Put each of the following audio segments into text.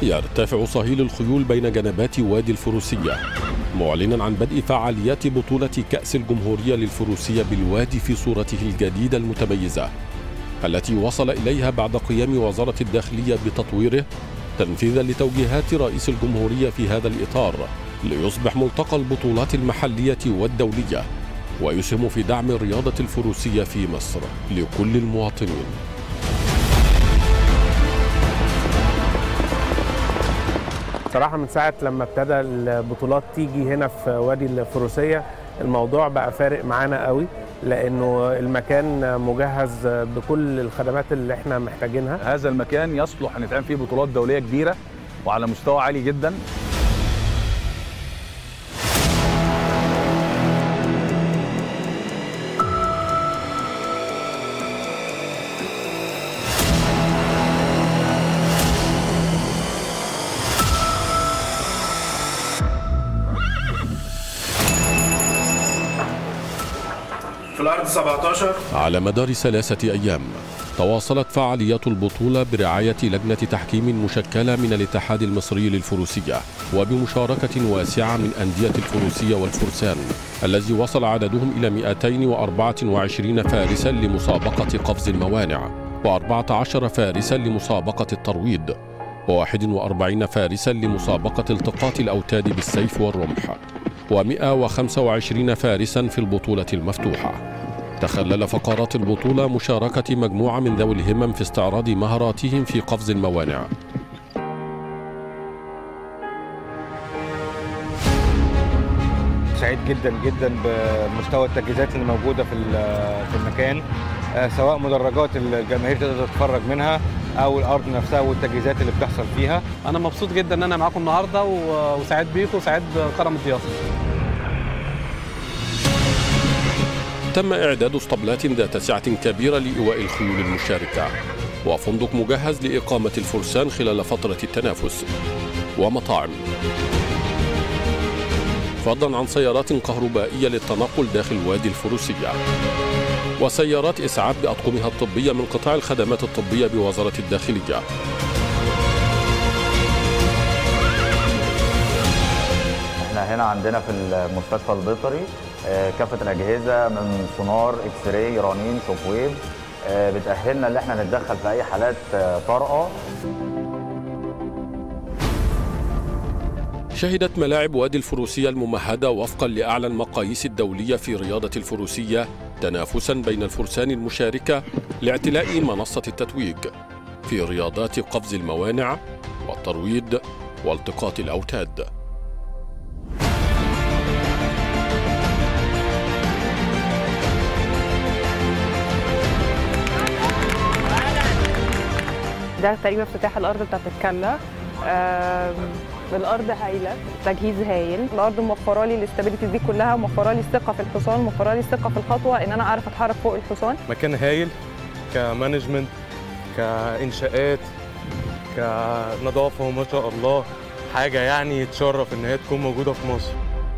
يرتفع صهيل الخيول بين جنبات وادي الفروسية معلنا عن بدء فعاليات بطولة كأس الجمهورية للفروسية بالوادي في صورته الجديدة المتميزة التي وصل إليها بعد قيام وزارة الداخلية بتطويره تنفيذا لتوجيهات رئيس الجمهورية في هذا الإطار ليصبح ملتقى البطولات المحلية والدولية ويسهم في دعم الرياضة الفروسية في مصر لكل المواطنين صراحة من ساعة لما ابتدى البطولات تيجي هنا في وادي الفروسية الموضوع بقى فارق معانا قوي لأنه المكان مجهز بكل الخدمات اللي احنا محتاجينها هذا المكان يصلح ان يتعمل فيه بطولات دوليه كبيره وعلى مستوى عالي جدا في الأرض 17 على مدار ثلاثة أيام تواصلت فعاليات البطولة برعاية لجنة تحكيم مشكلة من الاتحاد المصري للفروسية وبمشاركة واسعة من أندية الفروسية والفرسان الذي وصل عددهم إلى 224 فارسا لمسابقة قفز الموانع و14 فارسا لمسابقة الترويض و41 فارسا لمسابقة التقاط الأوتاد بالسيف والرمح و125 فارسا في البطولة المفتوحة تخلل فقرات البطولة مشاركة مجموعة من ذوي الهمم في استعراض مهاراتهم في قفز الموانع سعيد جدا جدا بمستوى التجهيزات اللي موجوده في في المكان آه، سواء مدرجات الجماهير تقدر تتفرج منها او الارض نفسها والتجهيزات اللي بتحصل فيها انا مبسوط جدا ان انا معاكم النهارده و- وسعيد بيكم وسعيد بكرم الضيافه تم إعداد اسطبلات ذات سعة كبيرة لإيواء الخيول المشاركة وفندق مجهز لإقامة الفرسان خلال فترة التنافس ومطاعم فضلا عن سيارات كهربائية للتنقل داخل وادي الفروسية وسيارات إسعاف بأطقمها الطبية من قطاع الخدمات الطبية بوزارة الداخلية احنا هنا عندنا في المستشفى البيطري آه، كافه الاجهزه من سونار اكس راي رنين شوك ويف آه، بتاهلنا ان احنا نتدخل في اي حالات آه، طارئه شهدت ملاعب وادي الفروسية الممهدة وفقا لأعلى المقاييس الدولية في رياضة الفروسية تنافسا بين الفرسان المشاركة لاعتلاء منصة التتويج في رياضات قفز الموانع والترويض والتقاط الأوتاد ده تقريبا افتتاح الارض بتاعت الكله آم، الارض هايله تجهيز هايل الارض موفره لي الاستابيليتي دي كلها موفره لي الثقه في الحصان موفره لي الثقه في الخطوه ان انا اعرف اتحرك فوق الحصان مكان هايل كمانجمنت كإنشاءات كنظافة ما شاء الله حاجة يعني تشرف إن هي تكون موجودة في مصر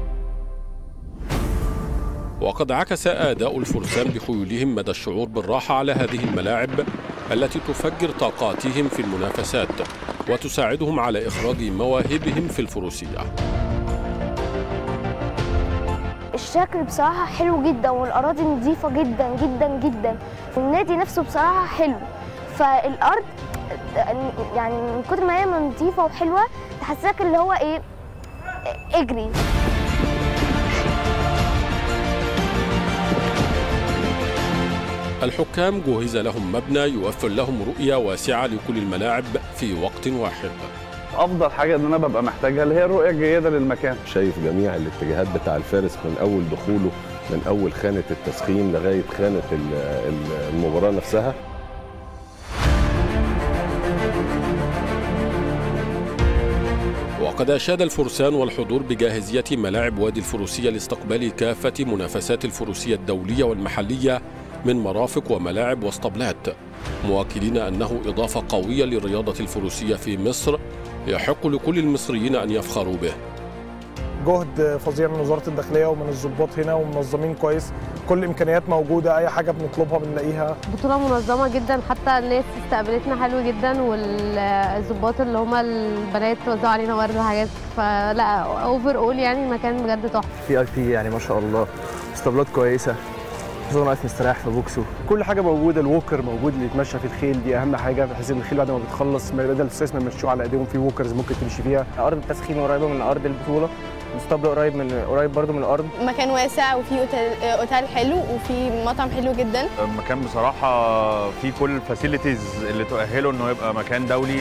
وقد عكس أداء الفرسان بخيولهم مدى الشعور بالراحة على هذه الملاعب التي تفجر طاقاتهم في المنافسات وتساعدهم على إخراج مواهبهم في الفروسية الشكل بصراحة حلو جدا والأراضي نظيفة جدا جدا جدا والنادي نفسه بصراحة حلو فالأرض يعني من كتر ما هي نظيفة وحلوة تحسسك اللي هو إيه اجري الحكام جهز لهم مبنى يوفر لهم رؤية واسعة لكل الملاعب في وقت واحد افضل حاجه ان انا ببقى محتاجها اللي هي الرؤيه الجيده للمكان شايف جميع الاتجاهات بتاع الفارس من اول دخوله من اول خانه التسخين لغايه خانه ال- ال- المباراه نفسها وقد أشاد الفرسان والحضور بجاهزية ملاعب وادي الفروسية لاستقبال كافة منافسات الفروسية الدولية والمحلية من مرافق وملاعب واسطبلات مؤكدين أنه إضافة قوية للرياضة الفروسية في مصر يحق لكل المصريين أن يفخروا به جهد فظيع من وزاره الداخليه ومن الضباط هنا ومنظمين كويس كل الامكانيات موجوده اي حاجه بنطلبها بنلاقيها بطولة منظمة جدا حتى الناس استقبلتنا حلو جدا والظباط اللي هما البنات وزعوا علينا ورد وحاجات فلا اوفر اول يعني المكان بجد تحفة في اي بي يعني ما شاء الله اسطبلات كويسه خصوصا واقف مستريح في بوكسه كل حاجه موجوده الووكر موجود اللي يتمشى في الخيل دي اهم حاجه بحيث ان الخيل بعد ما بتخلص ما بدل السيس ما يمشوه على ايديهم في ووكرز ممكن تمشي فيها ارض التسخين قريبه من ارض البطوله الاسطبل قريب من قريب برضو من الارض مكان واسع وفيه اوتيل اوتيل حلو وفيه مطعم حلو جدا المكان بصراحه فيه كل الفاسيلتيز اللي تؤهله انه يبقى مكان دولي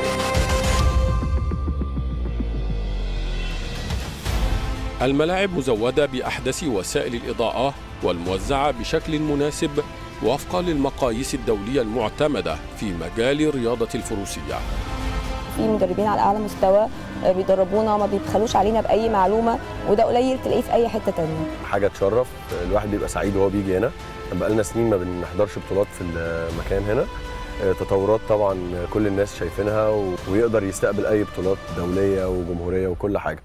الملاعب مزودة بأحدث وسائل الإضاءة والموزعة بشكل مناسب وفقا للمقاييس الدولية المعتمدة في مجال رياضة الفروسية في مدربين على اعلى مستوى بيدربونا ما بيبخلوش علينا باي معلومه وده قليل تلاقيه في اي حته تانية حاجه تشرف الواحد بيبقى سعيد وهو بيجي هنا بقى لنا سنين ما بنحضرش بطولات في المكان هنا تطورات طبعا كل الناس شايفينها ويقدر يستقبل اي بطولات دوليه وجمهوريه وكل حاجه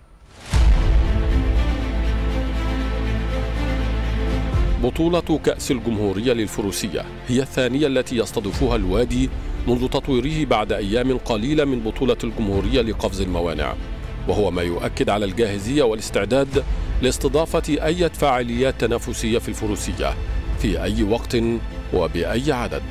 بطولة كأس الجمهورية للفروسية هي الثانية التي يستضيفها الوادي منذ تطويره بعد أيام قليلة من بطولة الجمهورية لقفز الموانع وهو ما يؤكد على الجاهزية والاستعداد لاستضافة أي فعاليات تنافسية في الفروسية في أي وقت وبأي عدد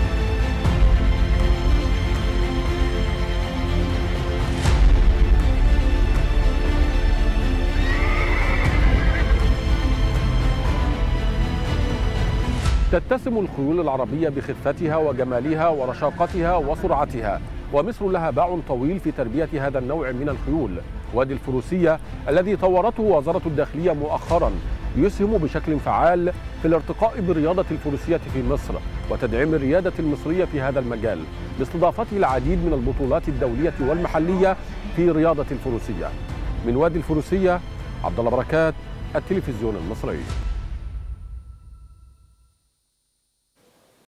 تتسم الخيول العربية بخفتها وجمالها ورشاقتها وسرعتها ومصر لها باع طويل في تربية هذا النوع من الخيول وادي الفروسية الذي طورته وزارة الداخلية مؤخرا يسهم بشكل فعال في الارتقاء بالرياضة الفروسية في مصر وتدعيم الريادة المصرية في هذا المجال باستضافته العديد من البطولات الدولية والمحلية في رياضة الفروسية من وادي الفروسية عبد الله بركات التلفزيون المصري